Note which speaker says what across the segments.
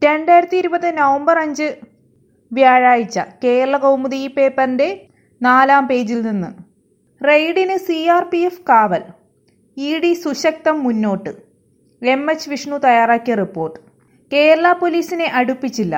Speaker 1: രണ്ടായിരത്തി ഇരുപത് നവംബർ അഞ്ച് വ്യാഴാഴ്ച കേരള കൗമുദി ഈ പേപ്പറിന്റെ നാലാം പേജിൽ നിന്ന് റെയ്ഡിന് സി ആർ പി എഫ് കാവൽ ഇ ഡി സുശക്തം മുന്നോട്ട് എം എച്ച് വിഷ്ണു തയ്യാറാക്കിയ റിപ്പോർട്ട് കേരള പോലീസിനെ അടുപ്പിച്ചില്ല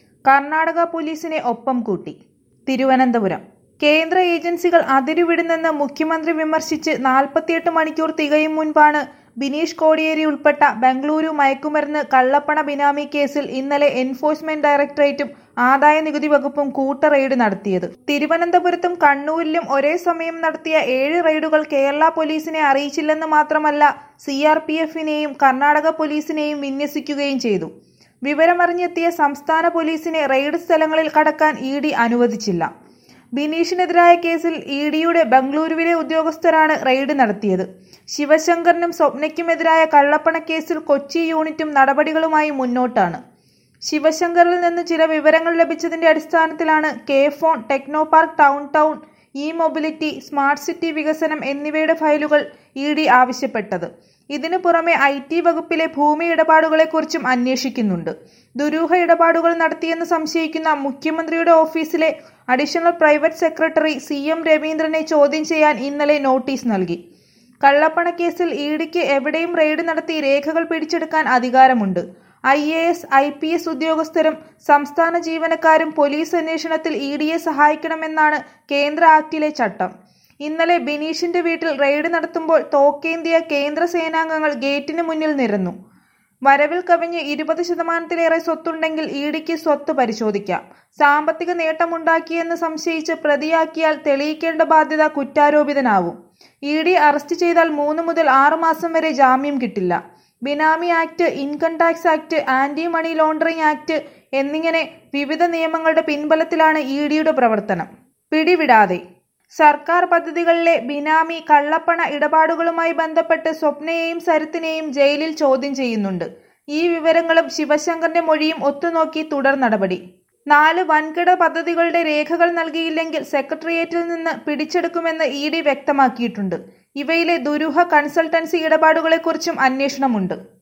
Speaker 1: കർണാടക പോലീസിനെ ഒപ്പം കൂട്ടി തിരുവനന്തപുരം കേന്ദ്ര ഏജൻസികൾ അതിരുവിടുന്നെന്ന് മുഖ്യമന്ത്രി വിമർശിച്ച് നാൽപ്പത്തിയെട്ട് മണിക്കൂർ തികയും മുൻപാണ് ബിനീഷ് കോടിയേരി ഉൾപ്പെട്ട ബംഗളൂരു മയക്കുമരുന്ന് കള്ളപ്പണ ബിനാമി കേസിൽ ഇന്നലെ എൻഫോഴ്സ്മെന്റ് ഡയറക്ടറേറ്റും ആദായ നികുതി വകുപ്പും കൂട്ട റെയ്ഡ് നടത്തിയത് തിരുവനന്തപുരത്തും കണ്ണൂരിലും ഒരേ സമയം നടത്തിയ ഏഴ് റെയ്ഡുകൾ കേരള പോലീസിനെ അറിയിച്ചില്ലെന്ന് മാത്രമല്ല സി ആർ പി എഫിനെയും കർണാടക പോലീസിനെയും വിന്യസിക്കുകയും ചെയ്തു വിവരമറിഞ്ഞെത്തിയ സംസ്ഥാന പോലീസിനെ റെയ്ഡ് സ്ഥലങ്ങളിൽ കടക്കാൻ ഇ ഡി അനുവദിച്ചില്ല ബിനീഷിനെതിരായ കേസിൽ ഇ ഡിയുടെ ബംഗളൂരുവിലെ ഉദ്യോഗസ്ഥരാണ് റെയ്ഡ് നടത്തിയത് ശിവശങ്കറിനും സ്വപ്നയ്ക്കുമെതിരായ കള്ളപ്പണ കേസിൽ കൊച്ചി യൂണിറ്റും നടപടികളുമായി മുന്നോട്ടാണ് ശിവശങ്കറിൽ നിന്ന് ചില വിവരങ്ങൾ ലഭിച്ചതിന്റെ അടിസ്ഥാനത്തിലാണ് K FON Technopark town town e mobility smart city വികസനം എന്നിവയുടെ ഫയലുകൾ ഇ ഡി ആവശ്യപ്പെട്ടത് ഇതിനു പുറമെ ഐ ടി വകുപ്പിലെ ഭൂമി ഇടപാടുകളെക്കുറിച്ചും അന്വേഷിക്കുന്നുണ്ട് ദുരൂഹ ഇടപാടുകൾ നടത്തിയെന്ന് സംശയിക്കുന്ന മുഖ്യമന്ത്രിയുടെ ഓഫീസിലെ additional private secretary C M രവീന്ദ്രനെ ചോദ്യം ചെയ്യാൻ ഇന്നലെ നോട്ടീസ് നൽകി കള്ളപ്പണക്കേസിൽ ഇ ഡിക്ക് എവിടെയും റെയ്ഡ് നടത്തി രേഖകൾ പിടിച്ചെടുക്കാൻ അധികാരമുണ്ട് I A S I P S ഉദ്യോഗസ്ഥരും സംസ്ഥാന ജീവനക്കാരും പോലീസ് അന്വേഷണത്തിൽ ഇ ഡിയെ സഹായിക്കണമെന്നാണ് കേന്ദ്ര ആക്ടിലെ ചട്ടം ഇന്നലെ ബിനീഷിന്റെ വീട്ടിൽ റെയ്ഡ് നടത്തുമ്പോൾ തോക്കേന്തിയ കേന്ദ്ര സേനാംഗങ്ങൾ ഗേറ്റിന് മുന്നിൽ നിരന്നു വരവിൽ കവിഞ്ഞ് ഇരുപത് ശതമാനത്തിലേറെ സ്വത്തുണ്ടെങ്കിൽ ഇ ഡിക്ക് സ്വത്ത് പരിശോധിക്കാം സാമ്പത്തിക നേട്ടമുണ്ടാക്കിയെന്ന് സംശയിച്ച് പ്രതിയാക്കിയാൽ തെളിയിക്കേണ്ട ബാധ്യത കുറ്റാരോപിതനാവും ഇ ഡി അറസ്റ്റ് ചെയ്താൽ മൂന്ന് മുതൽ ആറ് മാസം വരെ ജാമ്യം കിട്ടില്ല benami act income tax act anti money laundering act എന്നിങ്ങനെ വിവിധ നിയമങ്ങളുടെ പിൻബലത്തിലാണ് ഇ ഡിയുടെ പ്രവർത്തനം പിടിവിടാതെ സർക്കാർ പദ്ധതികളിലെ ബിനാമി കള്ളപ്പണ ഇടപാടുകളുമായി ബന്ധപ്പെട്ട് സ്വപ്നയെയും സരിത്തിനെയും ജയിലിൽ ചോദ്യം ചെയ്യുന്നുണ്ട് ഈ വിവരങ്ങളും ശിവശങ്കറിന്റെ മൊഴിയും ഒത്തുനോക്കി തുടർ നടപടി നാല് വൻകിട പദ്ധതികളുടെ രേഖകൾ നൽകിയില്ലെങ്കിൽ സെക്രട്ടേറിയറ്റിൽ നിന്ന് പിടിച്ചെടുക്കുമെന്ന് ഇ ഡി വ്യക്തമാക്കിയിട്ടുണ്ട് ഇവയിലെ ദുരൂഹ കൺസൾട്ടൻസി ഇടപാടുകളെക്കുറിച്ചും അന്വേഷണമുണ്ട്